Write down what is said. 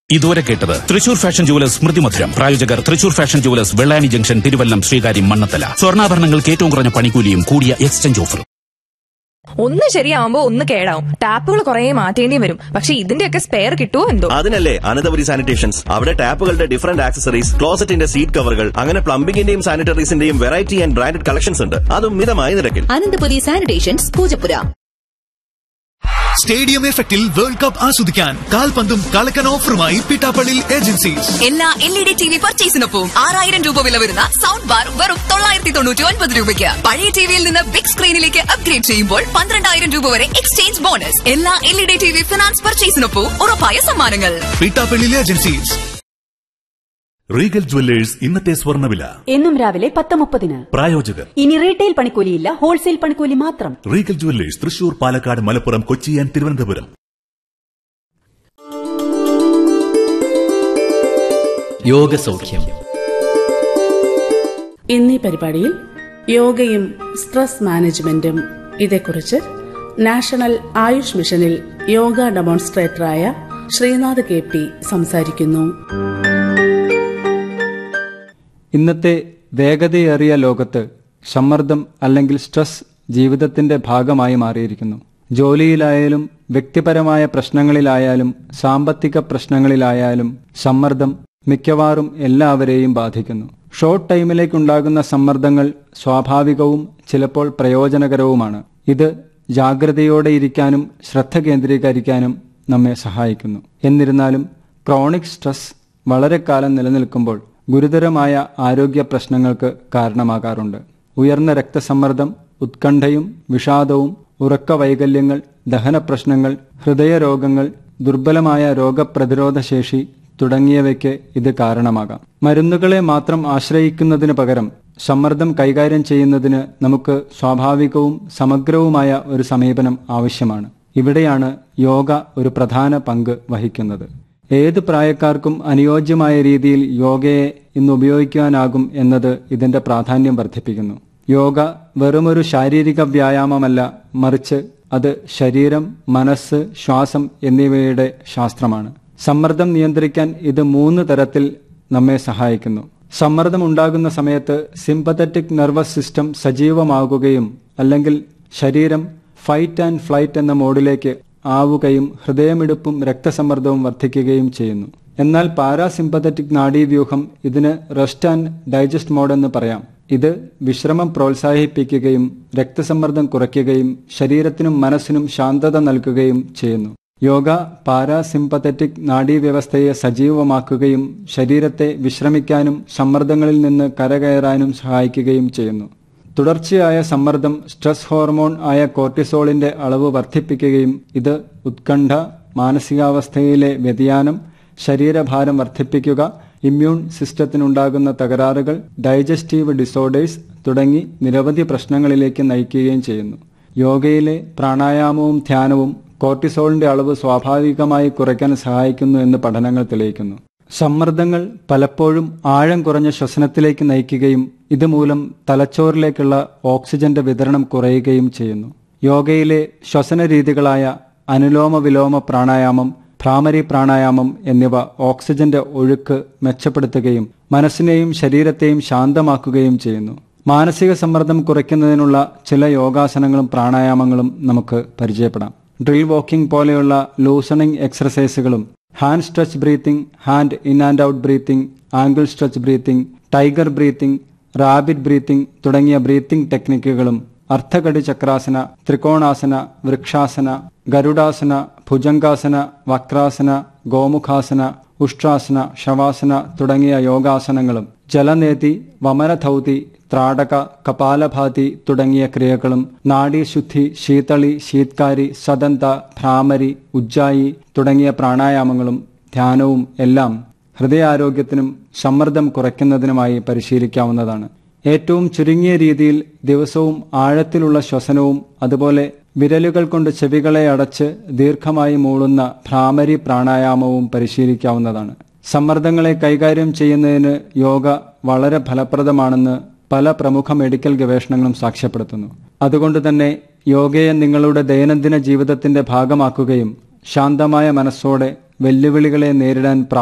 ഇതുവരെ കേട്ടത് Thrissur fashion jewellers സ്മൃതി മധുരം പ്രായോജകർ Thrissur fashion jewellers Vellani junction Thiruvallam Sreekaryam Mannanthala സ്വർണ്ണാഭരണങ്ങൾക്ക് ഏറ്റവും കുറഞ്ഞ പണിക്കൂലിയും കൂടിയ എക്സ്ചേഞ്ച് ഓഫറും ഒന്ന് ശരിയാവുമ്പോ ഒന്ന് കേടാവും ടാപ്പുകൾ കുറെ മാറ്റേണ്ടി വരും പക്ഷെ ഇതിന്റെയൊക്കെ സ്പെയർ കിട്ടുമോ എന്തോ അതിനല്ലേ അനന്തപുരി സാനിറ്റേഷൻസ് അവിടെ ടാപ്പുകളുടെ ഡിഫറന്റ് ആക്സസറീസ് ക്ലോസറ്റിന്റെ സീറ്റ് കവറുകൾ അങ്ങനെ പ്ലംബിംഗിന്റെയും സാനിറ്ററീസിന്റെയും വെറൈറ്റി ആൻഡ് ബ്രാൻഡഡ് കളക്ഷൻസ് ഉണ്ട് അതും മിതമായ നിരക്കിൽ അനന്തപുരി സാനിറ്റേഷൻസ് പൂജപ്പുര സ്റ്റേഡിയം എഫക്റ്റിൽ വേൾഡ് കപ്പ് ആസ്വദിക്കാൻ കാൽപന്തും കളക്കൻ ഓഫറുമായി പിട്ടാപ്പള്ളി ഏജൻസീസ് എല്ലാ L E D T V പർച്ചേസിനൊപ്പം ആറായിരം രൂപ വില വരുന്ന സൗണ്ട് ബാർ വെറും തൊള്ളായിരത്തി തൊണ്ണൂറ്റി ഒൻപത് രൂപയ്ക്ക് പഴയ ടിവിയിൽ നിന്ന് ബിഗ് സ്ക്രീനിലേക്ക് അപ്ഗ്രേഡ് ചെയ്യുമ്പോൾ പന്ത്രണ്ടായിരം രൂപ വരെ എക്സ്ചേഞ്ച് ബോണസ് എല്ലാ L E D T V finance പർച്ചേസിനൊപ്പം ഉറപ്പായ സമ്മാനങ്ങൾ പിട്ടാപ്പള്ളി ഏജൻസീസ് റീഗൽ ജുവല്ലേഴ്സ് ഇന്നത്തെ സ്വർണ്ണവില എന്നും രാവിലെ പത്ത് മുപ്പതിന് പ്രായോജകർ ഇനി റീറ്റെയിൽ പണിക്കൂലിയില്ല ഹോൾസെയിൽ പണിക്കൂലി മാത്രം Regal jewellers Thrissur Palakkad Malappuram Kochi and Thiruvananthapuram യോഗസൗഖ്യം എന്നീ പരിപാടിയിൽ യോഗയും സ്ട്രെസ് മാനേജ്മെന്റും ഇതേക്കുറിച്ച് നാഷണൽ ആയുഷ് മിഷനിൽ യോഗ ഡെമോൺസ്ട്രേറ്ററായ ശ്രീനാഥ് കെ പി സംസാരിക്കുന്നു ഇന്നത്തെ വേഗതയേറിയ ലോകത്ത് സമ്മർദ്ദം അല്ലെങ്കിൽ സ്ട്രെസ് ജീവിതത്തിന്റെ ഭാഗമായി മാറിയിരിക്കുന്നു ജോലിയിലായാലും വ്യക്തിപരമായ പ്രശ്നങ്ങളിലായാലും സാമ്പത്തിക പ്രശ്നങ്ങളിലായാലും സമ്മർദ്ദം മിക്കവാറും എല്ലാവരെയും ബാധിക്കുന്നു ഷോർട്ട് ടൈമിലേക്കുണ്ടാകുന്ന സമ്മർദ്ദങ്ങൾ സ്വാഭാവികവും ചിലപ്പോൾ പ്രയോജനകരവുമാണ് ഇത് ജാഗ്രതയോടെ ഇരിക്കാനും ശ്രദ്ധ കേന്ദ്രീകരിക്കാനും നമ്മെ സഹായിക്കുന്നു എന്നിരുന്നാലും ക്രോണിക് സ്ട്രെസ് വളരെ കാലം നിലനിൽക്കുമ്പോൾ ഗുരുതരമായ ആരോഗ്യ പ്രശ്നങ്ങൾക്ക് കാരണമാകാറുണ്ട് ഉയർന്ന രക്തസമ്മർദ്ദം ഉത്കണ്ഠയും വിഷാദവും ഉറക്ക വൈകല്യങ്ങൾ ദഹന പ്രശ്നങ്ങൾ ഹൃദയരോഗങ്ങൾ ദുർബലമായ രോഗപ്രതിരോധ ശേഷി തുടങ്ങിയവയ്ക്ക് ഇത് കാരണമാകാം മരുന്നുകളെ മാത്രം ആശ്രയിക്കുന്നതിന് പകരം സമ്മർദ്ദം കൈകാര്യം ചെയ്യുന്നതിന് നമുക്ക് സ്വാഭാവികവും സമഗ്രവുമായ ഒരു സമീപനം ആവശ്യമാണ് ഇവിടെയാണ് യോഗ ഒരു പ്രധാന പങ്ക് വഹിക്കുന്നത് ഏത് പ്രായക്കാർക്കും അനുയോജ്യമായ രീതിയിൽ യോഗയെ ഇന്ന് ഉപയോഗിക്കാനാകും എന്നത് ഇതിന്റെ പ്രാധാന്യം വർദ്ധിപ്പിക്കുന്നു യോഗ വെറുമൊരു ശാരീരിക വ്യായാമമല്ല മറിച്ച് അത് ശരീരം മനസ്സ് ശ്വാസം എന്നിവയുടെ ശാസ്ത്രമാണ് സമ്മർദ്ദം നിയന്ത്രിക്കാൻ ഇത് മൂന്ന് തരത്തിൽ നമ്മെ സഹായിക്കുന്നു സമ്മർദ്ദം ഉണ്ടാകുന്ന സമയത്ത് സിമ്പത്തറ്റിക് നെർവസ് സിസ്റ്റം സജീവമാകുകയും അല്ലെങ്കിൽ ശരീരം ഫൈറ്റ് ആൻഡ് ഫ്ലൈറ്റ് എന്ന മോഡിലേക്ക് ആവുകയും ഹൃദയമിടിപ്പും രക്തസമ്മർദ്ദവും വർദ്ധിക്കുകയും ചെയ്യുന്നു എന്നാൽ പാരാസിമ്പത്തറ്റിക് നാഡീവ്യൂഹം ഇതിന് റെസ്റ്റ് ആൻഡ് ഡൈജസ്റ്റ് മോഡ് എന്ന് പറയാം ഇത് വിശ്രമം പ്രോത്സാഹിപ്പിക്കുകയും രക്തസമ്മർദ്ദം കുറയ്ക്കുകയും ശരീരത്തിനും മനസ്സിനും ശാന്തത നൽകുകയും ചെയ്യുന്നു യോഗ പാരാസിമ്പത്തറ്റിക് നാഡീവ്യവസ്ഥയെ സജീവമാക്കുകയും ശരീരത്തെ വിശ്രമിക്കാനും സമ്മർദ്ദങ്ങളിൽ നിന്ന് കരകയറാനും സഹായിക്കുകയും ചെയ്യുന്നു തുടർച്ചയായ സമ്മർദ്ദം സ്ട്രെസ് ഹോർമോൺ ആയ കോർട്ടിസോളിന്റെ അളവ് വർദ്ധിപ്പിക്കുകയും ഇത് ഉത്കണ്ഠ മാനസികാവസ്ഥയിലെ വ്യതിയാനം ശരീരഭാരം വർദ്ധിപ്പിക്കുക ഇമ്മ്യൂൺ സിസ്റ്റത്തിനുണ്ടാകുന്ന തകരാറുകൾ ഡൈജസ്റ്റീവ് ഡിസോർഡേഴ്സ് തുടങ്ങി നിരവധി പ്രശ്നങ്ങളിലേക്ക് നയിക്കുകയും ചെയ്യുന്നു യോഗയിലെ പ്രാണായാമവും ധ്യാനവും കോർട്ടിസോളിന്റെ അളവ് സ്വാഭാവികമായി കുറയ്ക്കാൻ സഹായിക്കുന്നു എന്ന് പഠനങ്ങൾ തെളിയിക്കുന്നു സമ്മർദ്ദങ്ങൾ പലപ്പോഴും ആഴം കുറഞ്ഞ ശ്വസനത്തിലേക്ക് നയിക്കുകയും ഇതുമൂലം തലച്ചോറിലേക്കുള്ള ഓക്സിജന്റെ വിതരണം കുറയുകയും ചെയ്യുന്നു യോഗയിലെ ശ്വസന രീതികളായ അനുലോമ വിലോമ പ്രാണായാമം ഭ്രാമരി പ്രാണായാമം എന്നിവ ഓക്സിജന്റെ ഒഴുക്ക് മെച്ചപ്പെടുത്തുകയും മനസ്സിനെയും ശരീരത്തെയും ശാന്തമാക്കുകയും ചെയ്യുന്നു മാനസിക സമ്മർദ്ദം കുറയ്ക്കുന്നതിനുള്ള ചില യോഗാസനങ്ങളും പ്രാണായാമങ്ങളും നമുക്ക് പരിചയപ്പെടാം ഡ്രിൽ വാക്കിംഗ് പോലെയുള്ള ലൂസണിംഗ് എക്സർസൈസുകളും hand stretch breathing hand in and out breathing angle stretch breathing tiger breathing rabbit breathing തുടങ്ങിയ ബ്രീത്തിംഗ് ടെക്നിക്കുകളും അർത്ഥകടി ചക്രാസന ത്രികോണാസന വൃക്ഷാസന ഗരുഡാസന ഭുജംഗാസന വക്രാസന ഗോമുഖാസന ഉഷ്ട്രാസന ശവാസന തുടങ്ങിയ യോഗാസനങ്ങളും ജലനേതി വമനധൗതി ത്രാടക കപാലഭാതി തുടങ്ങിയ ക്രിയകളും നാഡീശുദ്ധി ശീതളി ശീത്കാരി സദന്ത ഭ്രാമരി ഉജ്ജായി തുടങ്ങിയ പ്രാണായാമങ്ങളും ധ്യാനവും എല്ലാം ഹൃദയാരോഗ്യത്തിനും സമ്മർദ്ദം കുറയ്ക്കുന്നതിനുമായി പരിശീലിക്കാവുന്നതാണ് ഏറ്റവും ചുരുങ്ങിയ രീതിയിൽ ദിവസവും ആഴത്തിലുള്ള ശ്വസനവും അതുപോലെ വിരലുകൾ കൊണ്ട് ചെവികളെ അടച്ച് ദീർഘമായി മൂളുന്ന ഭ്രാമരി പ്രാണായാമവും പരിശീലിക്കാവുന്നതാണ് സമ്മർദ്ദങ്ങളെ കൈകാര്യം ചെയ്യുന്നതിന് യോഗ വളരെ ഫലപ്രദമാണെന്ന് പല പ്രമുഖ മെഡിക്കൽ ഗവേഷണങ്ങളും സാക്ഷ്യപ്പെടുത്തുന്നു അതുകൊണ്ട് തന്നെ യോഗയെ നിങ്ങളുടെ ദൈനംദിന ജീവിതത്തിന്റെ ഭാഗമാക്കുകയും ശാന്തമായ മനസ്സോടെ വെല്ലുവിളികളെ നേരിടാൻ